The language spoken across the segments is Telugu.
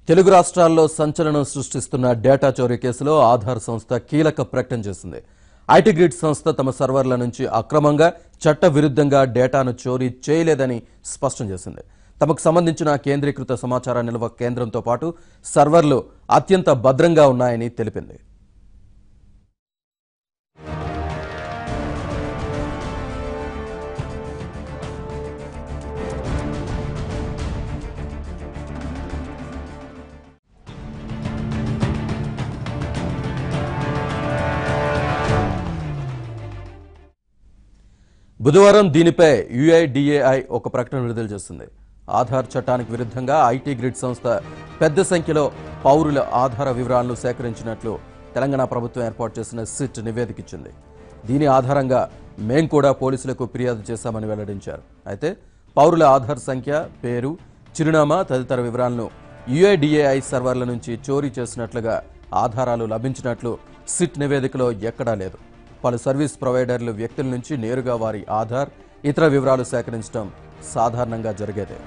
తెలుగు రాష్ట్రాల్లో సంచలనం సృష్టిస్తున్న డేటా చోరీ కేసులో ఆధార్ సంస్థ కీలక ప్రకటన చేసింది ఐటీ గ్రిడ్ సంస్థ తమ సర్వర్ల నుంచి అక్రమంగా చట్ట విరుద్ధంగా డేటాను చోరీ చేయలేదని స్పష్టం చేసింది తమకు సంబంధించిన కేంద్రీకృత సమాచార నిల్వ కేంద్రంతో పాటు సర్వర్లు అత్యంత భద్రంగా ఉన్నాయని తెలిపింది బుధవారం దీనిపై యుఐడిఏఐ ఒక ప్రకటన విడుదల చేసింది ఆధార్ చట్టానికి విరుద్ధంగా ఐటీ గ్రిడ్ సంస్థ పెద్ద సంఖ్యలో పౌరుల ఆధార వివరాలను సేకరించినట్లు తెలంగాణ ప్రభుత్వం ఏర్పాటు చేసిన సిట్ నివేదిక ఇచ్చింది దీని ఆధారంగా మేం కూడా పోలీసులకు ఫిర్యాదు చేశామని వెల్లడించారు అయితే పౌరుల ఆధార్ సంఖ్య పేరు చిరునామా తదితర వివరాలను యుఐడిఏఐ సర్వర్ల నుంచి చోరీ చేసినట్లుగా ఆధారాలు లభించినట్లు సిట్ నివేదికలో ఎక్కడా లేదు పలు సర్వీస్ ప్రొవైడర్లు వ్యక్తుల నుంచి నేరుగా వారి ఆధార్ ఇతర వివరాలు సేకరించడం సాధారణంగా జరిగేదే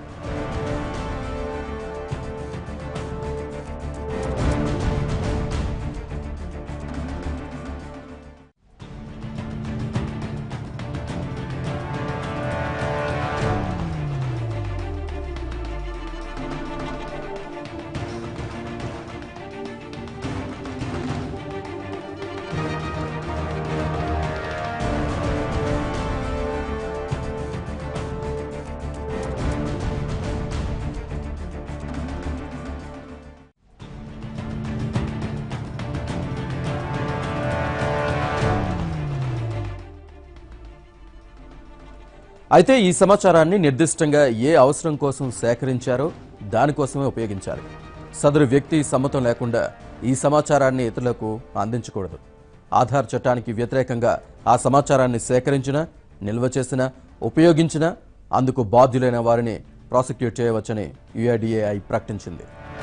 అయితే ఈ సమాచారాన్ని నిర్దిష్టంగా ఏ అవసరం కోసం సేకరించారో దానికోసమే ఉపయోగించాలి సదరు వ్యక్తి సమ్మతం లేకుండా ఈ సమాచారాన్ని ఇతరులకు అందించకూడదు ఆధార్ చట్టానికి వ్యతిరేకంగా ఆ సమాచారాన్ని సేకరించినా నిల్వ చేసినా ఉపయోగించినా అందుకు బాధ్యులైన వారిని ప్రాసిక్యూట్ చేయవచ్చని యుఐడిఏఐ ప్రకటించింది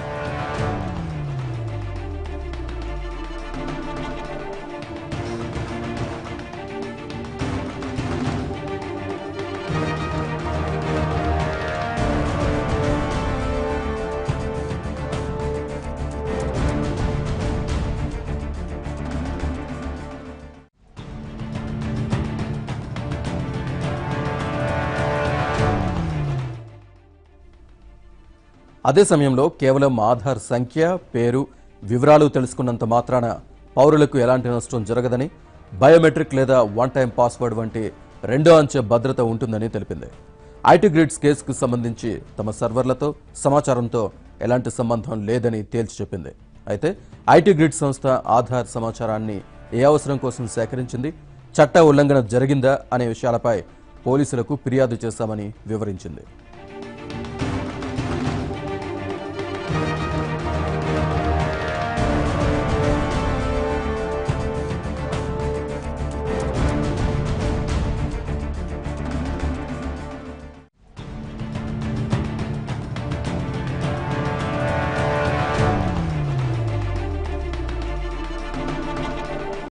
అదే సమయంలో కేవలం ఆధార్ సంఖ్య పేరు వివరాలు తెలుసుకున్నంత మాత్రాన పౌరులకు ఎలాంటి నష్టం జరగదని బయోమెట్రిక్ లేదా వన్ టైం పాస్వర్డ్ వంటి రెండో అంచె భద్రత ఉంటుందని తెలిపింది ఐటీ గ్రిడ్స్ కేసుకు సంబంధించి తమ సర్వర్లతో సమాచారంతో ఎలాంటి సంబంధం లేదని తేల్చి చెప్పింది అయితే ఐటీ గ్రిడ్ సంస్థ ఆధార్ సమాచారాన్ని ఏ అవసరం కోసం సేకరించింది చట్ట ఉల్లంఘన జరిగిందా అనే విషయాలపై పోలీసులకు ఫిర్యాదు చేశామని వివరించింది